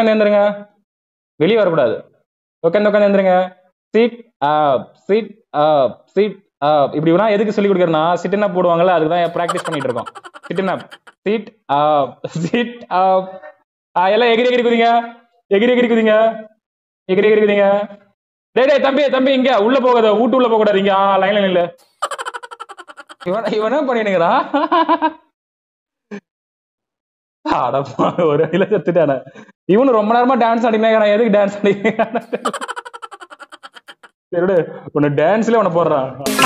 உட்காந்து எழுந்துருங்க வெளியே வரக்கூடாது உட்காந்து உட்காந்து எழுந்துருங்க சீட் சீட் சீட் இப்படி வேணா எதுக்கு சொல்லி கொடுக்குறேன்னா சிட்டினா போடுவாங்கல்ல அதுக்கு தான் ப்ராக்டிஸ் பண்ணிட்டு இருக்கோம் சிட்டினா சீட் சீட் எல்லாம் எகிரி எகிரி குதிங்க எகிரி எகிரி குதிங்க எகிரி எகிரி குதிங்க டேய் டேய் தம்பி தம்பி இங்க உள்ள போகாத வீட்டு உள்ள போக கூடாது இங்க லைன்ல நில்லு இவன் இவன் என்ன பண்ணிடுங்கிறா அடப்பா ஒரு வழியில செத்துட்டானே இவனு ரொம்ப நேரமா டான்ஸ் ஆடினேன் எதுக்கு டான்ஸ் ஆடினேன் சரி விடு உன்னை டான்ஸ்ல உன்னை போடுறான்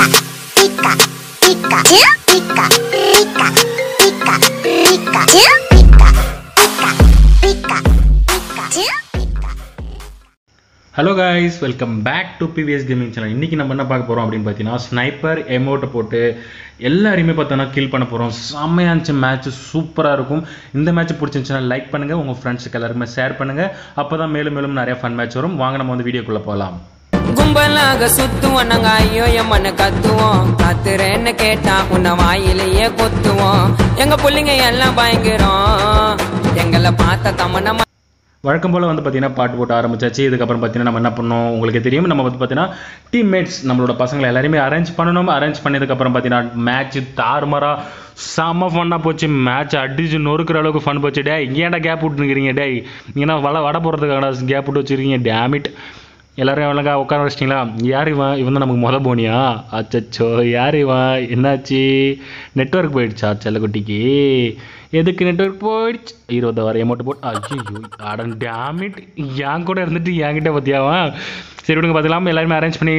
hello guys welcome back to PVS gaming channel இன்றைக்கி நம்ம என்ன பார்க்க போகிறோம் அப்படின்னு பார்த்தீங்கன்னா ஸ்னைப்பர் எமௌண்ட்டை போட்டு எல்லாரையுமே பார்த்தோன்னா கில் பண்ண போகிறோம் செம்மையாக இருந்துச்சு மேட்ச் சூப்பராக இருக்கும் இந்த மேட்ச் பிடிச்சிருந்துச்சுன்னா லைக் பண்ணுங்கள் உங்கள் ஃப்ரெண்ட்ஸுக்கு எல்லாருமே ஷேர் பண்ணுங்கள் அப்போ தான் மேலும் மேலும் நிறைய ஃபன் மேட்ச் வரும் வாங்க நம்ம வந்து வீடியோக்குள்ளே போகலாம் கும்பலாக சுத்துவோம் நாங்க ஐயோ எம்மன்னு கத்துவோம் கத்துறேன்னு கேட்டா உன்னை வாயிலேயே கொத்துவோம் எங்க புள்ளைங்க எல்லாம் பயங்கரம் எங்களை பார்த்த தமன வழக்கம் போல் வந்து பார்த்தீங்கன்னா பாட்டு போட்டு ஆரம்பிச்சாச்சு இதுக்கப்புறம் பார்த்தீங்கன்னா நம்ம என்ன பண்ணோம் உங்களுக்கு தெரியும் நம்ம வந்து பார்த்தீங்கன்னா டீம்மேட்ஸ் நம்மளோட பசங்களை எல்லாருமே அரேஞ்ச் பண்ணணும் அரேஞ்ச் பண்ணதுக்கப்புறம் பார்த்தீங்கன்னா மேட்ச் தாறுமாறா செம்ம ஃபன்னாக போச்சு மேட்ச் அடிச்சு நொறுக்கிற அளவுக்கு ஃபன் போச்சு டே ஏன்டா கேப் விட்டுருக்கிறீங்க டே ஏன்னா வள வட போடுறதுக்கான கேப் விட்டு வச்சிருக்கீங்க டேமிட் எல்லாரும் ஒழுங்கா உட்கார வச்சிட்டிங்களா யார் இவன் இவன் தான் நமக்கு முத போனியா அச்சச்சோ யார் இவன் என்னாச்சு நெட்வொர்க் போயிடுச்சா செல்லக்குட்டிக்கு எதுக்கு நெட்வொர்க் போயிடுச்சு இருபது வர அமௌண்ட் போட்டு ஐயோ அடன் டேமிட் என் கூட இருந்துட்டு என்கிட்ட பற்றியாவன் சரி விடுங்க பார்த்துக்கலாம் எல்லாருமே அரேஞ்ச் பண்ணி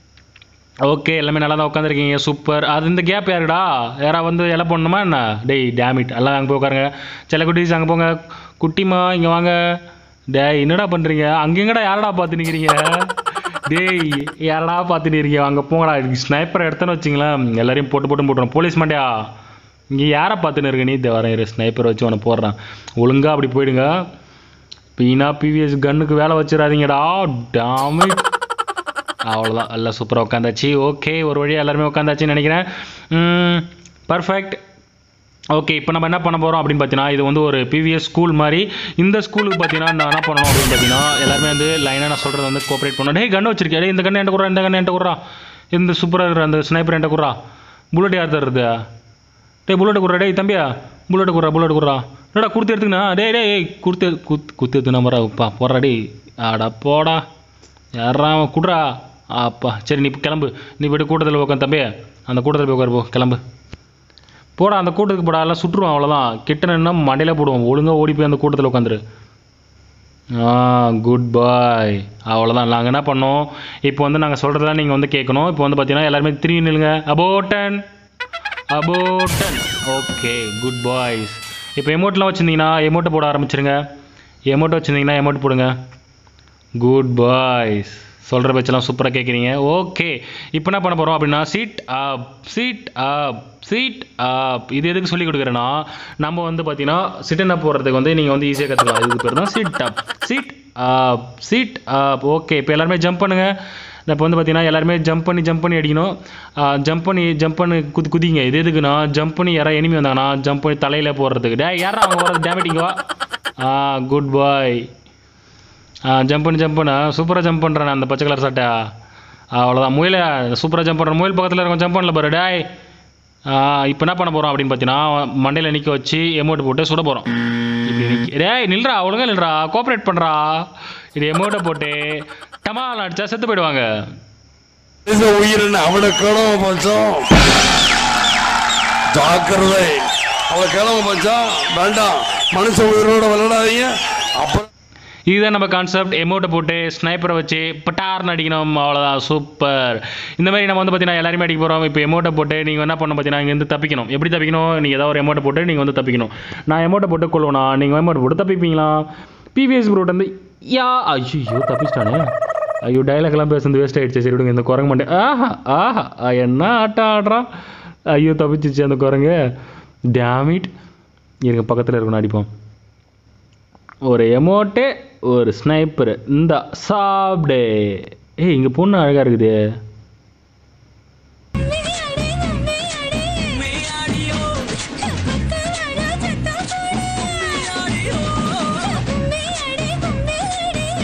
ஓகே எல்லாமே நல்லா தான் உட்காந்துருக்கீங்க சூப்பர் அது இந்த கேப் யாருடா யாரா வந்து இலை போடணுமா என்ன டேய் டேமிட் எல்லாம் அங்கே போய் உட்காருங்க செல்ல குட்டீஸ் அங்கே போங்க குட்டிமா இங்கே வாங்க டேய் என்னடா பண்ணுறீங்க அங்கே எங்கடா யாரடா பார்த்து நிற்கிறீங்க டேய் யாரடா பார்த்து நிற்கிறீங்க அங்கே போங்கடா ஸ்னைப்பர் எடுத்தேன்னு வச்சிங்களேன் எல்லாரையும் போட்டு போட்டு போட்டுறோம் போலீஸ் மாண்டியா இங்கே யாரை பார்த்துன்னு இருக்க நீ இந்த வரேன் ஸ்னைப்பர் வச்சு உன போடுறான் ஒழுங்கா அப்படி போயிடுங்க பீனா பிவிஎஸ் கன்னுக்கு வேலை வச்சிடாதீங்கடா டாமிட் அவ்வளோதான் எல்லாம் சூப்பராக உட்காந்தாச்சு ஓகே ஒரு வழியாக எல்லாருமே உட்காந்தாச்சுன்னு நினைக்கிறேன் பர்ஃபெக்ட் ஓகே இப்போ நம்ம என்ன பண்ண போகிறோம் அப்படின்னு பார்த்தீங்கன்னா இது வந்து ஒரு பிவிஎஸ் ஸ்கூல் மாதிரி இந்த ஸ்கூலுக்கு பார்த்தீங்கன்னா நான் என்ன பண்ணணும் அப்படின்னு பார்த்தீங்கன்னா எல்லாருமே வந்து லைனாக நான் சொல்கிறது வந்து கோஆப்ரேட் பண்ணணும் டேய் கன் வச்சிருக்கேன் டேய் இந்த கண்ணு என்கிட்ட குறா இந்த கண்ணு என்கிட்ட குறா இந்த சூப்பராக இருக்கிற அந்த ஸ்னைப்பர் என்கிட்ட குறா புல்லட் யார் தருது டேய் புல்லட் குறா டேய் தம்பியா புல்லட் குறா புல்லட் குறா என்னடா குடுத்து எடுத்துக்கண்ணா டேய் டேய் ஏய், குடுத்து குத்து குத்து எடுத்து நம்பரா பா போடுறா டேய் ஆடா போடா யாரா அவன் குடுறா அப்பா சரி நீ கிளம்பு நீ விட்டு கூட்டத்தில் உட்காந்து தம்பி அந்த கூட்டத்தில் போய் உட்காரு போ கிளம்பு போடா அந்த கூட்டத்துக்கு போடா எல்லாம் சுட்டுருவான் அவ்வளோதான் கிட்ட நின்னா மண்டையில போடுவோம் ஒழுங்காக ஓடி போய் அந்த கூட்டத்தில் உட்காந்துரு ஆ குட் பாய் அவ்வளோதான் நாங்கள் என்ன பண்ணோம் இப்போ வந்து நாங்கள் சொல்கிறதெல்லாம் நீங்கள் வந்து கேட்கணும் இப்போ வந்து பார்த்தீங்கன்னா எல்லாருமே திரும்பி நில்லுங்க about turn about turn okay good boys இப்போ எமௌண்ட்லாம் வச்சுருந்தீங்கன்னா எமௌண்ட்டை போட ஆரம்பிச்சிருங்க எமௌண்ட் வச்சுருந்தீங்கன்னா எமௌண்ட் போடுங்க குட் பாய்ஸ் சொல்கிற பேச்செல்லாம் சூப்பராக கேட்குறீங்க ஓகே இப்போ என்ன பண்ண போகிறோம் அப்படின்னா sit up sit up sit up இது எதுக்கு சொல்லி கொடுக்குறேன்னா நம்ம வந்து பார்த்தீங்கன்னா சிட்டன் அப் போடுறதுக்கு வந்து நீங்கள் வந்து ஈஸியாக கற்றுக்கலாம் இதுக்கு பேர் தான் sit up sit up sit up okay இப்போ எல்லாருமே ஜம்ப் பண்ணுங்கள் இப்போ வந்து பார்த்தீங்கன்னா எல்லாருமே ஜம்ப் பண்ணி ஜம்ப் பண்ணி அடிக்கணும் ஜம்ப் பண்ணி ஜம்ப் பண்ணி குதி குதிங்க இது எதுக்குன்னா ஜம்ப் பண்ணி யாராவது எனிமி வந்தாங்கன்னா ஜம்ப் பண்ணி தலையில் போடுறதுக்கு டே யாரா அவங்க வர்றது டேமேட்டிங்க வா ஆ குட் பாய் ஆ ஜம்ப் பண்ணி ஜம்ப் பண்ண சூப்பராக ஜம்ப் பண்ணுறேன் அந்த பச்சை கலர் சட்டை அவ்வளோதான் முயல சூப்பராக ஜம்ப் பண்ணுறேன் முயல் பக்கத்தில் இருக்கும் ஜம்ப் பண்ணல பாரு டேய் இப்போ என்ன பண்ண போகிறோம் அப்படின்னு பார்த்தீங்கன்னா மண்டையில் நிற்க வச்சு எமௌண்ட் போட்டு சுட போகிறோம் இப்படி நிக்க டேய் நில்றா ஒழுங்கா நில்றா கோஆப்ரேட் பண்ணுறா இது எமௌண்ட்டை போட்டு டமால் அடிச்சா செத்து போயிடுவாங்க இந்த உயிரின் அவனை கிளம்ப பஞ்சம் ஜாக்கிரதை அவளை கிளம்ப பஞ்சம் வேண்டாம் மனுஷ உயிரோட விளையாடாதீங்க அப்புறம் இதுதான் நம்ம கான்செப்ட் எமௌண்ட்டை போட்டு ஸ்னைப்பரை வச்சு பட்டார்னு அடிக்கணும் அவ்வளோதான் சூப்பர் இந்த மாதிரி நம்ம வந்து பார்த்தீங்கன்னா எல்லாருமே அடிக்க போகிறோம் இப்போ எமௌண்ட்டை போட்டு நீங்கள் என்ன பண்ணணும் பார்த்தீங்கன்னா இங்கேருந்து தப்பிக்கணும் எப்படி தப்பிக்கணும் நீங்கள் ஏதாவது ஒரு எமௌண்ட்டை போட்டு நீங்கள் வந்து தப்பிக்கணும் நான் எமௌண்ட்டை போட்டு கொள்ளுவேனா நீங்கள் எமௌண்ட் போட்டு தப்பிப்பீங்களா பிவிஎஸ் ப்ரோட் வந்து யா ஐயோ தப்பிச்சிட்டானே ஐயோ டைலாக்லாம் பேசுறது வேஸ்ட் ஆயிடுச்சு சரி விடுங்க இந்த குரங்கு மாட்டேன் ஆஹா ஆஹா ஆ, என்ன ஆட்டம் ஆடுறான் ஐயோ தப்பிச்சிச்சு அந்த குரங்கு டேமிட் இருங்க பக்கத்தில் இருக்கணும் அடிப்போம் ஒரு எமோட்டு ஒரு ஸ்னைப்பர் இந்த சாப்பிடு ஏய் இங்கே பொண்ணு அழகாக இருக்குது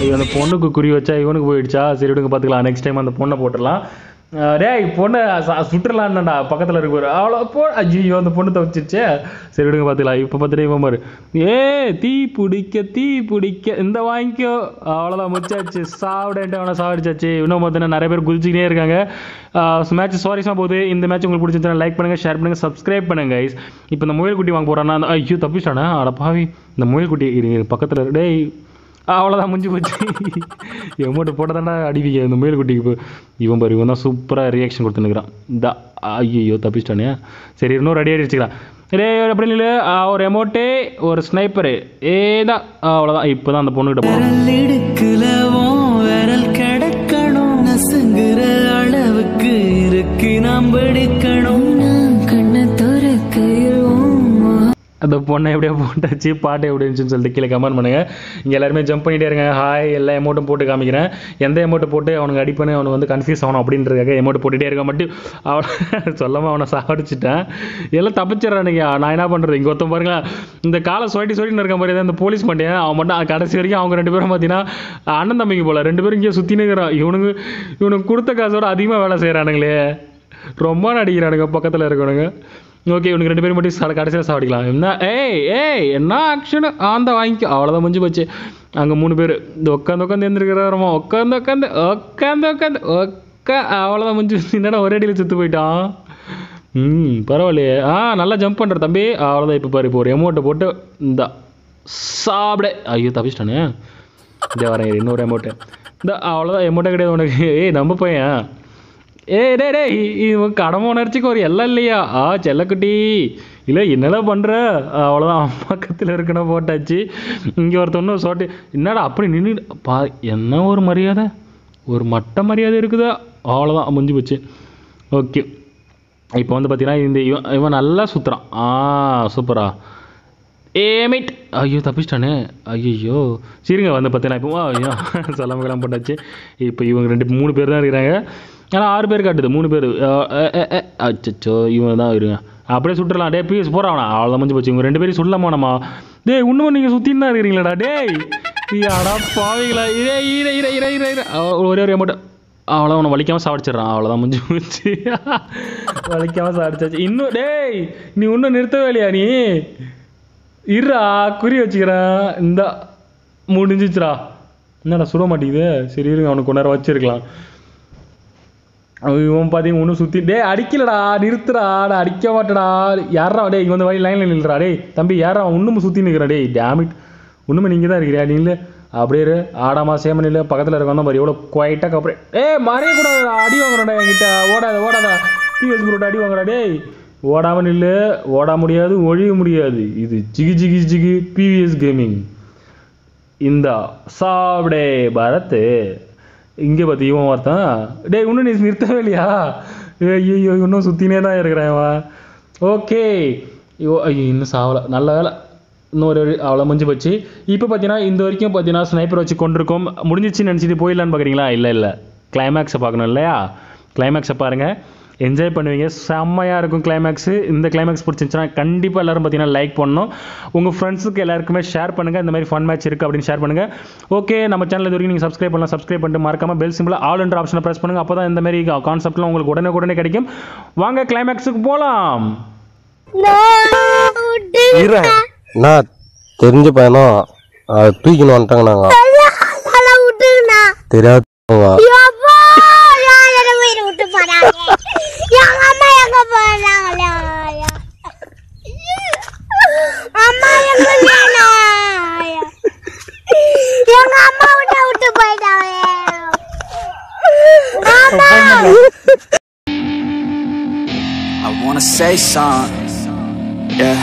ஐயோ, அந்த பொண்ணுக்கு குறி வச்சா இவனுக்கு போயிடுச்சா சரி விடுங்க பார்த்துக்கலாம் நெக்ஸ்ட் டைம் அந்த பொண்ணை போட்டுடலாம் அஹ் டேய் பொண்ணை ச- சுட்டுறலான்டா பக்கத்தில் இருக்க அவ்வளோ போ ஐயோ அந்த பொண்ணு தவிச்சிருச்சே சரி விடுங்க பார்த்துக்கலாம் இப்போ பார்த்துட்டு இவன் பாரு ஏ தீ பிடிக்க தீ பிடிக்க இந்த வாங்கிக்கோ அவ்வளோதான் முச்சாச்சு சாப்பிடேன்ட்டு அவனை சாப்பிடுச்சாச்சு இன்னும் பார்த்தீங்கன்னா நிறைய பேர் குதிச்சுக்கிட்டே இருக்காங்க மேட்ச் சுவாரஸ்யமாக போகுது இந்த மேட்ச் உங்களுக்கு பிடிச்சிருந்தா லைக் பண்ணுங்க ஷேர் பண்ணுங்க சப்ஸ்கிரைப் பண்ணுங்க guys இப்போ இந்த முயல் குட்டி வாங்க போறானா அந்த ஐயோ தப்பிச்சானே அட பாவி இந்த முயல் குட்டி இரு பக்கத்தில் டேய் அவ்வளோதான் முடிஞ்சு போச்சு எமௌண்ட் போட்டதாண்டா அடிப்பீங்க இந்த முயல் குட்டிக்கு இப்போ இவன் பாரு இவன் தான் சூப்பராக ரியாக்ஷன் கொடுத்துனுக்குறான் இந்த ஐயோ தப்பிச்சிட்டானே சரி இன்னும் ரெடி ஆகி வச்சுக்கலாம் ரே அப்படி இல்லை ஒரு எமௌண்ட்டே ஒரு ஸ்னைப்பரு ஏதான் அவ்வளோதான் இப்போ தான் அந்த பொண்ணுக்கிட்ட போகணும் இடுக்குல உன் விரல் கிடக்கணும் நசுங்குற அளவுக்கு இருக்கு நாம் வெடிக்கணும் நான் கண்ணை துறக்கையில் அந்த பொண்ணை எப்படியோ போட்டாச்சு பாட்டு எப்படி இருந்துச்சுன்னு சொல்லிட்டு கீழே கமெண்ட் பண்ணுங்க இங்கே எல்லாருமே ஜம்ப் பண்ணிட்டே இருங்க ஹாய் எல்லா எமௌண்ட்டும் போட்டு காமிக்கிறேன் எந்த எமௌண்ட்டை போட்டு அவனுக்கு அடிப்பண்ணு அவனுக்கு வந்து கன்ஃபியூஸ் ஆகணும் அப்படின்றதுக்காக எமௌண்ட் போட்டுட்டே இருக்க மட்டும் அவன் சொல்லாமல் அவனை சாவடிச்சிட்டேன் எல்லாம் தப்பிச்சிடறானுங்க நான் என்ன பண்ணுறது இங்கே ஒருத்தன் பாருங்க இந்த காலை சொட்டி சொட்டின்னு இருக்க மாதிரி தான் இந்த போலீஸ் பண்ணியேன் அவன் மட்டும் கடைசி வரைக்கும் அவங்க ரெண்டு பேரும் பார்த்தீங்கன்னா அண்ணன் தம்பிங்க போல ரெண்டு பேரும் இங்கே சுற்றினு இருக்கிறான் இவனுக்கு இவனுக்கு கொடுத்த காசோட அதிகமாக வேலை செய்கிறானுங்களே ரொம்ப நடிக்கிறானுங்க பக்கத்தில் இருக்கணுங்க ஓகே இவனுக்கு ரெண்டு பேரும் மட்டும் சட கடைசியில் சாப்பிடிக்கலாம் என்ன ஏய் ஏய் என்ன ஆக்ஷனு ஆந்த வாங்கிக்கோ அவ்வளோதான் முடிஞ்சு போச்சு அங்கே மூணு பேர் இந்த உட்காந்து உட்காந்து எழுந்திருக்கிறாரமா உட்காந்து உட்காந்து உட்காந்து உட்காந்து உட்கா அவ்வளோதான் முடிஞ்சு போச்சு. என்னடா ஒரே அடியில் செத்து போயிட்டான் ம் பரவாயில்லையே ஆ நல்லா ஜம்ப் பண்ணுற தம்பி அவ்வளோதான் இப்போ பாரு இப்போ ஒரு எமௌண்ட்டை போட்டு இந்த சாப்பிட ஐயோ தப்பிச்சிட்டானே இந்த வரேன் இரு, இன்னொரு எமௌண்ட்டு இந்த அவ்வளோதான் எமௌண்ட்டே கிடையாது உனக்கு ஏய் நம்ம பையன் ஏய் டே டேய் இவன் கடமை உணர்ச்சிக்கு ஒரு எல்லாம் இல்லையா ஆ செல்லக்குட்டி இல்லை என்னடா பண்ணுற அவ்வளோதான் பக்கத்தில் இருக்கணும் போட்டாச்சு இங்கே ஒருத்தொன்னு சோட்டு என்னடா அப்படி நின்று பா என்ன ஒரு மரியாதை ஒரு மட்ட மரியாதை இருக்குதா அவ்வளோதான் முடிஞ்சு போச்சு ஓகே இப்போ வந்து பார்த்தீங்கன்னா இந்த இவன் இவன் நல்லா சுற்றுறான் ஆ சூப்பரா ஏமிட் ஐயோ தப்பிச்சிட்டானே ஐயோ சரிங்க வந்து பார்த்தீங்கன்னா இப்போ ஐயோ சொல்லாம கிளம்ப போட்டாச்சு இப்போ இவங்க ரெண்டு மூணு பேர் தான் இருக்கிறாங்க ஆனால் ஆறு பேர் காட்டுது மூணு பேர் அச்சோ இவங்க தான் இருங்க அப்படியே சுட்டுறலாம் டே பீஸ் போகிறான் அவ்வளோதான் முடிஞ்சு போச்சு இவங்க ரெண்டு பேரும் சொல்லலாமா நம்ம டேய் இன்னும் நீங்கள் சுற்றின்னு தான் இருக்கிறீங்களாடா டேய் அடா பாவிங்களா இதே இர இர இர இர இர அவ- ஒரே ஒரு அமௌண்ட் அவ்வளோ அவனை வலிக்காமல் சாப்பிடிச்சிடுறான் அவ்வளோதான் முடிஞ்சு போச்சு வலிக்காமல் சாப்பிடிச்சாச்சு இன்னும் டேய் நீ இன்னும் நிறுத்தவே இல்லையா நீ இருடா குறி வச்சுக்கிறேன் இந்த முடிஞ்சிச்சுடா என்னடா சுட மாட்டேங்குது சரி இருங்க அவனுக்கு கொஞ்ச நேரம் வச்சிருக்கலாம் அவன் இவன் பார்த்தீங்க ஒன்றும் சுற்றி டேய் அடிக்கலடா நிறுத்துடா நான் அடிக்க மாட்டேடா யாரா டேய் இங்க வந்து வழி லைனில் நில்றா டேய் தம்பி யாரா இன்னும் சுற்றி நிற்கிறா டேய் டேமிட் இன்னுமே நீங்கள் தான் இருக்கிறியா நீ இல்லை அப்படியே இரு. ஆடாமா சேமன் இல்லை பக்கத்தில் இருக்க வந்தா பாரு எவ்வளோ குவைட்டாக கப்பறே ஏய் மறையக்கூடாது அடி வாங்குறடா என்கிட்ட ஓடாத ஓடாத டிவிஎஸ் ப்ரோட்ட அடி வாங்குறா டேய் ஓடாம நில்லு ஓட முடியாது ஒழிய முடியாது இது ஜிகி ஜிகி ஜிகி பிவிஎஸ் கேமிங் இந்த சாப்பிடே பரத் இங்கே பார்த்து இவன் ஒருத்தன் டேய் இன்னும் நீ நிறுத்தவே இல்லையா ஐயோ இன்னும் சுற்றினே தான் இருக்கிறேன் இவன் ஓகே ஐயோ ஐயோ இன்னும் சாவலை நல்ல வேலை இன்னொரு அவ்வளோ முடிஞ்சு போச்சு இப்போ பார்த்தீங்கன்னா இந்த வரைக்கும் பார்த்தீங்கன்னா ஸ்னைப்பர் வச்சு கொண்டிருக்கோம் முடிஞ்சிச்சுன்னு நினச்சிட்டு போயிடலான்னு பார்க்குறீங்களா இல்லை இல்லை கிளைமேக்ஸை பார்க்கணும் இல்லையா கிளைமேக்ஸை பாருங்கள் என்ஜாய் பண்ணுவீங்க செம்மையாக இருக்கும் கிளைமேக்ஸு இந்த கிளைமேக்ஸ் பிடிச்சிருந்துச்சுன்னா கண்டிப்பாக எல்லாரும் பார்த்தீங்கன்னா லைக் பண்ணணும் உங்கள் ஃப்ரெண்ட்ஸுக்கு எல்லாருக்குமே ஷேர் பண்ணுங்கள் இந்த மாதிரி ஃபன் மேட்ச் இருக்குது அப்படின்னு ஷேர் பண்ணுங்கள் ஓகே நம்ம சேனல் இது வரைக்கும் நீங்கள் சப்ஸ்கிரைப் பண்ணலாம் சப்ஸ்கிரைப் பண்ணிட்டு மறக்காம பெல் சிம்பிள் ஆல் என்ற ஆப்ஷனை ப்ரெஸ் பண்ணுங்கள் அப்போ தான் இந்த மாதிரி கான்செப்ட்லாம் உங்களுக்கு உடனே உடனே கிடைக்கும் வாங்க கிளைமேக்ஸுக்கு போகலாம் இரு நான் தெரிஞ்ச பையனும் அதை தூக்கின்னு வந்துட்டாங்க நாங்க தெரியாது விட்டு போறாங்க எங்க அம்மா எங்க போறாங்களா அம்மா எங்க போனா? எங்க அம்மா விட்டு விட்டு போயிட்டாங்க அம்மா I wanna say something. Yeah.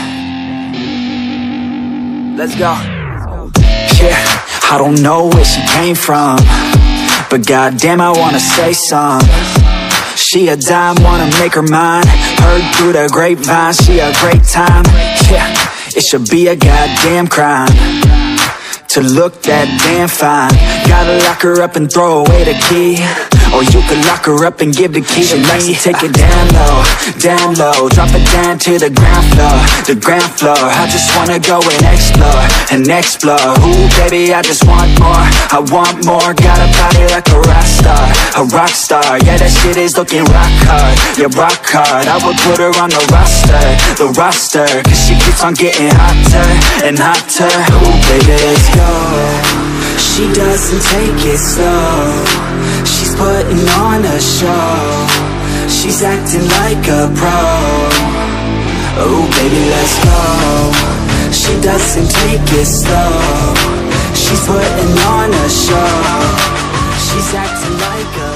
Let's go. Yeah, I don't know where she came from. But goddamn, I wanna say something. She a dime, wanna make her mine. Heard through the grapevine, she a great time. Yeah, it should be a goddamn crime. To look that damn fine Gotta lock her up and throw away the key Or you could lock her up and give the key to me Take it down low, down low Drop it down to the ground floor The ground floor I just wanna go and explore And explore Ooh baby I just want more I want more Got a body like a rock star A rock star Yeah that shit is looking rock hard Yeah rock hard I would put her on the roster The roster Cause she keeps on getting hotter And hotter Ooh baby let's go She doesn't take it slow She's putting on a show She's acting like a pro Oh baby let's go She doesn't take it slow She's putting on a show She's acting like a